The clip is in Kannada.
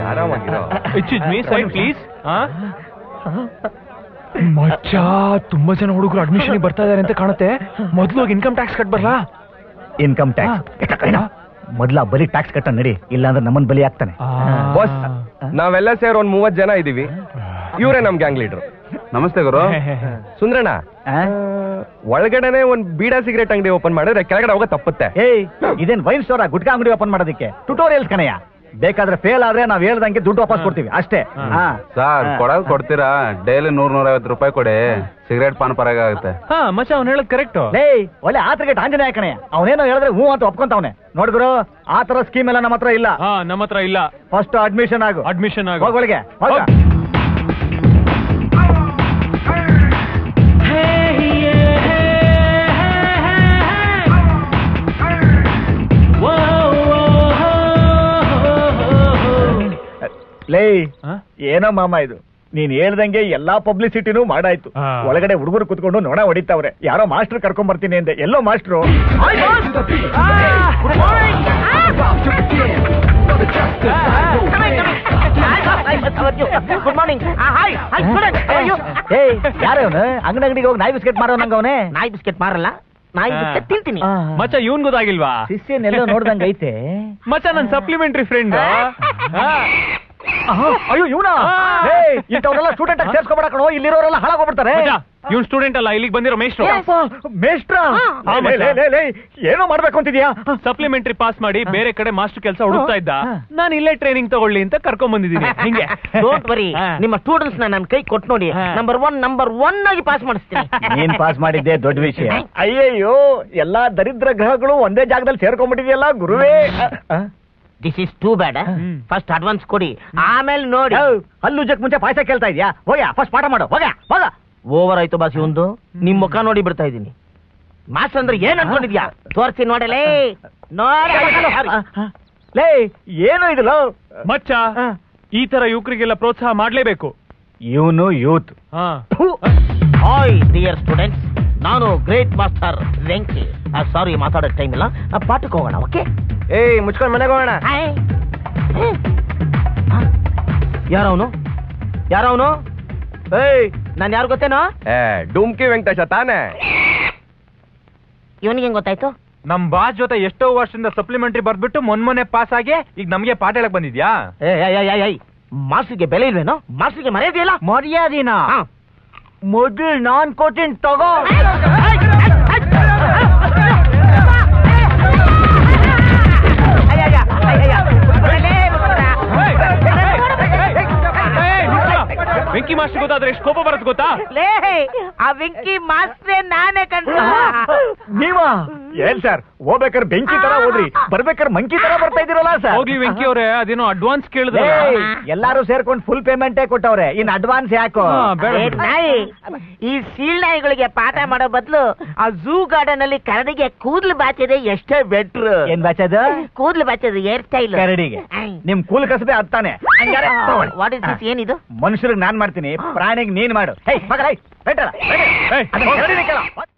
ಆರಾಮಾಗಿರೋ ಎಕ್ಸ್ಕ್ಯೂಸ್ ಮೀ ಸೈಡ್ ಪ್ಲೀಸ್ ಹಾ ಮಚ್ಚ ತುಂಬಾ ಜನ ಹುಡುಗರು ಅಡ್ಮಿಷನ್ ಬರ್ತಾ ಇದಾರೆ ಅಂತ ಕಾಣುತ್ತೆ ಮೊದ್ಲು ಹೋಗಿ ಇನ್ಕಮ್ ಟ್ಯಾಕ್ಸ್ ಕಟ್ಬರ್ಲಾ ಇನ್ಕಮ್ ಟ್ಯಾಕ್ಸ್ ಮೊದ್ಲ ಬಲಿ ಟ್ಯಾಕ್ಸ್ ಕಟ್ಟ ನಡಿ ಇಲ್ಲಾಂದ್ರೆ ನಮ್ಮನ್ ಬಲಿ ಆಗ್ತಾನೆ ಬಾಸ್ ನಾವೆಲ್ಲ ಸೇರ್ ಒಂದ್ ಮೂವತ್ ಜನ ಇದೀವಿ ಇವರೇ ನಮ್ ಗ್ಯಾಂಗ್ ಲೀಡರ್ ನಮಸ್ತೆ ಗುರು ಸುಂದ್ರಣ್ಣ ಒಳಗಡೆನೆ ಒಂದ್ ಬೀಡಾ ಸಿಗರೇಟ್ ಅಂಗಡಿ ಓಪನ್ ಮಾಡಿದ್ರೆ ಕೆಳಗಡೆ ಹೋಗೋ ತಪ್ಪುತ್ತೆ ಏಯ್ ಇದೇನ್ ವೈನ್ ಸ್ಟೋರ್ ಗುಟ್ಕಾ ಅಂಗಡಿ ಓಪನ್ ಮಾಡೋದಕ್ಕೆ ಟ್ಯುಟೋರಿಯಲ್ಸ್ ಕಣಯ್ಯ ಬೇಕಾದ್ರೆ ಫೇಲ್ ಆದ್ರೆ ನಾವ್ ಹೇಳ್ದಂಗೆ ದುಡ್ಡು ವಾಪಸ್ ಕೊಡ್ತೀವಿ ಅಷ್ಟೇ ಹಾ ಸರ್ ಕೊಡೋದು ಕೊಡ್ತೀರಾ ಡೈಲಿ ನೂರ್ ನೂರ ಐವತ್ತು ರೂಪಾಯಿ ಕೊಡಿ ಸಿಗರೇಟ್ ಪಾನ್ ಪರಾಗ ಆಗುತ್ತೆ ಹಾ ಮಚ್ಚ ಅವ್ನು ಹೇಳೋದು ಕರೆಕ್ಟ್ ಲೇ ಒಳ್ಳೆ ಆತರಿಗೆ ಆಂಜನೇಯ ಕಣಯ್ಯ ಅವನೇನೋ ಹೇಳಿದ್ರೆ ಹ್ಞೂ ಅಂತ ಒಪ್ಕೊಂತವನೆ ನೋಡಿದ್ರು ಆ ತರ ಸ್ಕೀಮ್ ಎಲ್ಲ ನಮ್ಮ ಹತ್ರ ಇಲ್ಲ ಹಾ ನಮ್ಮ ಹತ್ರ ಇಲ್ಲ ಫಸ್ಟ್ ಅಡ್ಮಿಷನ್ ಆಗು ಅಡ್ಮಿಷನ್ ಆಗ ಹೋಗ್ ಒಳಗೆ ಹೋಗ ಲೇ ಏನೋ ಮಾಮ ಇದು ನೀನ್ ಹೇಳ್ದಂಗೆ ಎಲ್ಲಾ ಪಬ್ಲಿಸಿಟಿನೂ ಮಾಡಾಯ್ತು ಹಾ. ಒಳಗಡೆ ಹುಡುಗರು ಕುತ್ಕೊಂಡು ನೋಡ ಹೊಡಿತಾವ್ರೆ ಯಾರೋ ಮಾಸ್ಟರ್ ಕರ್ಕೊಂಡ್ ಬರ್ತೀನಿ ಅಂದೆ ಎಲ್ಲೋ master good morning hi hi student ಏಯ್ ಯಾರವನು ಅಂಗಡಿ ಅಂಗಡಿಗೆ ಹೋಗಿ ನಾಯಿ ಬಿಸ್ಕೆಟ್ ಮಾರೋನಂಗ ಅವನೇ ನಾಯಿ ಬಿಸ್ಕೆಟ್ ಮಾರಲ್ಲ ನಾಯಿ ಹಾ. ಬಿಸ್ಕೆಟ್ ತಿಂತೀನಿ ಮಚ್ಚ ಇವನ್ ಗೊತ್ತಾಗಿಲ್ವಾ ಶಿಷ್ಯನೆಲ್ಲೋ ನೋಡ್ದಂಗ ಐತೆ ಮಚ್ಚ ನನ್ ಸಪ್ಲಿಮೆಂಟರಿ ಫ್ರೆಂಡ್ ಅಯ್ಯೋ ಇವನ ಇಂಥವ್ರೆಲ್ಲ ಸ್ಟೂಡೆಂಟ್ ಆಗಿ ಸೇರ್ಸ್ಕೊಬೇಡ ಕಣೋ ಇಲ್ಲಿರೋರೆಲ್ಲ ಹಾಳಾಗೋಗ್ಬಿಡ್ತಾರೆ ಇವನ್ ಸ್ಟೂಡೆಂಟ್ ಅಲ್ಲ ಇಲ್ಲಿಗೆ ಬಂದಿರೋ ಮೇಷ್ಟ್ರು ಮೇಷ್ಟ್ರ ಹಾ, ಲೇ, ಲೇ, ಲೇ, ಲೇ, ಏನೋ ಮಾಡ್ಬೇಕು ಅಂತಿದ್ಯಾ ಸಪ್ಲಿಮೆಂಟರಿ ಪಾಸ್ ಮಾಡಿ ಬೇರೆ ಕಡೆ ಮಾಸ್ಟರ್ ಕೆಲಸ ಹುಡುಕ್ತಾ ಇದ್ದ ನಾನು ಇಲ್ಲೇ ಟ್ರೈನಿಂಗ್ ತಗೊಳ್ಳಿ ಅಂತ ಕರ್ಕೊಂಡ್ ಬಂದಿದ್ದೀನಿ ಹಿಂಗೆ ಡೋಂಟ್ ವರಿ ಹಾ. ನಿಮ್ಮ ಸ್ಟೂಡೆಂಟ್ಸ್ ನ ನನ್ನ ಕೈ ಕೊಟ್ಟು ನೋಡಿ ಹಾ. ನಂಬರ್ ಒನ್ ನಂಬರ್ ಒನ್ ಆಗಿ ಪಾಸ್ ಮಾಡಿಸ್ತೀನಿ ನೀನ್ ಪಾಸ್ ಮಾಡಿದ್ದೆ ದೊಡ್ಡ ವಿಷಯ ಅಯ್ಯಯ್ಯೋ ಎಲ್ಲಾ ದರಿದ್ರ ಗ್ರಹಗಳು ಒಂದೇ ಜಾಗದಲ್ಲಿ ಸೇರ್ಕೊಂಡ್ಬಿಟ್ಟಿದೆಯಲ್ಲ ಗುರುವೇ this is too bad hmm. First advance ಕೊಡಿ ಆಮೇಲೆ ನೋಡಿ ಹೌ, ಹಲ್ಲು ಜಕ್ ಮುಂಚೆ ಪಾಯಸ ಕೇಳ್ತಾ ಇದ್ಯಾ ಹೋಗ್ಯಾ ಫಸ್ಟ್ ಪಾಠ ಮಾಡು ಹೋಗ ಹೋಗ ಓವರ್ ಆಯ್ತು ಬಾಸಿ ಒಂದು ನಿಮ್ ಮುಖ ನೋಡಿ ಬಿಡ್ತಾ ಇದ್ದೀನಿ ಮಾಸ್ಟರ್ ಅಂದ್ರೆ ಏನ್ ಅನ್ಕೊಂಡಿದ್ಯಾ ತೋರ್ಸಿ ನೋಡಲೇ ನೋಡಿ ಲೇ ಏನು ಇದು ಲೋ? ಮಚ್ಚ ಈ ತರ ಯುವಕರಿಗೆಲ್ಲ ಪ್ರೋತ್ಸಾಹ ಮಾಡ್ಲೇಬೇಕು ಇವನು ಯೂತ್ ಹಾ ಹಾಯ್ ಡಿಯರ್ ಸ್ಟೂಡೆಂಟ್ಸ್ ನಾನು ಗ್ರೇಟ್ ಮಾಸ್ಟರ್ ವೆಂಕಿ ಸಾರಿ ಮಾತಾಡೋ ಟೈಮ್ ಇಲ್ಲ ಆ, ಪಾಠಕ್ಕೆ ಹೋಗೋಣ ಓಕೆ ಏಯ್ ಮುಚ್ಕೊಂಡ್ ಮನೆಗೆ ಹೋಗೋಣ ಯಾರವನು ಯಾರವನು ಏಯ್ ನಾನು ಯಾರು ಗೊತ್ತೇನೋ ಏ ಡುಮ್ಕಿ ವೆಂಕಟೇಶ ತಾನೇ ಇವನಿಗೆ ಹೆಂಗ್ ಗೊತ್ತಾಯ್ತು ನಮ್ ಬಾಸ್ ಜೊತೆ ಎಷ್ಟೋ ವರ್ಷದಿಂದ ಸಪ್ಲಿಮೆಂಟರಿ ಬರ್ದ್ಬಿಟ್ಟು ಮೊನ್ನೆ ಪಾಸ್ ಆಗಿ ಈಗ ನಮ್ಗೆ ಪಾಠ ಹೇಳಕ್ ಬಂದಿದ್ಯಾ ಏ ಏಯ್ ಮಾಸ್ಟ್ರಿಗೆ ಬೆಲೆ ಇಲ್ವೇನೋ ಮಾಸ್ಟ್ರಿಗೆ ಮರ್ಯಾದೆಯಲ್ಲ ಮರ್ಯಾದಿನ ಹಾ. ಮೊದಲು ನಾನ್ ಕೊಟ್ಟಿನ್ ತಗೋ ವೆಂಕಿ ಮಾಸ್ಟರ್ ಗೊತ್ತಾದ್ರೆ ಎಷ್ಟು ಕೋಪ ಬರುತ್ತೆ ಗೊತ್ತಾ ಲೇ ಆ ವೆಂಕಿ ಮಾಸ್ಟ್ರೇ ನಾನೇ ಕಂಡು ನೀವ ಏನ್ ಸರ್ ಹೋಗ್ಬೇಕಾದ್ರೆ ಬೆಂಕಿ ತರ ಹೋದ್ರಿ ಬರ್ಬೇಕಾದ್ರೆ ಮಂಕಿ ತರ ಬರ್ತಾ ಇದೀರಲ್ಲ ಸರ್ ಹೋಗ್ಲಿ ವೆಂಕಿ ಅವ್ರೆ ಅದೇನೋ ಅಡ್ವಾನ್ಸ್ ಕೇಳಿದ್ರೆ ಏಯ್, ಎಲ್ಲಾರು ಸೇರ್ಕೊಂಡು ಫುಲ್ ಪೇಮೆಂಟೇ ಕೊಟ್ಟವ್ರೆ ಇನ್ ಅಡ್ವಾನ್ಸ್ ಯಾಕೋ ಹಾ, ಬೇಡ ಏ ಬಿಡು. ನಾಯಿ ಈ ಸೀಳ್ ನಾಯಿಗಳಿಗೆ ಪಾಠ ಮಾಡೋ ಬದಲು ಆ ಝೂ ಗಾರ್ಡನ್ ಅಲ್ಲಿ ಕರಡಿಗೆ ಕೂದ್ಲು ಬಾಚಿದೆ ಎಷ್ಟೇ ಬೆಟ್ರು ಏನ್ ಬಚ್ಚದ ಕೂದ್ಲು ಬಾಚೋದು ಹೇರ್ ಸ್ಟೈಲ್ ಕರಡಿಗೆ ನಿಮ್ ಕೂಲ್ ಕಸಬೆ ಅತ್ತಾನೆ ವಾಟ್ ಇಸ್ ದಿಸ್ ಏನಿದು ಮನುಷ್ಯರಿಗೆ ನಾನ್ ಮಾಡ್ತೀನಿ ಪ್ರಾಣಿಗೆ ನೀನ್ ಮಾಡು ಹೇ ಮಗ ಏಯ್, ಅದನ್ನ ಕರಡಿನೇ ಕೇಳು.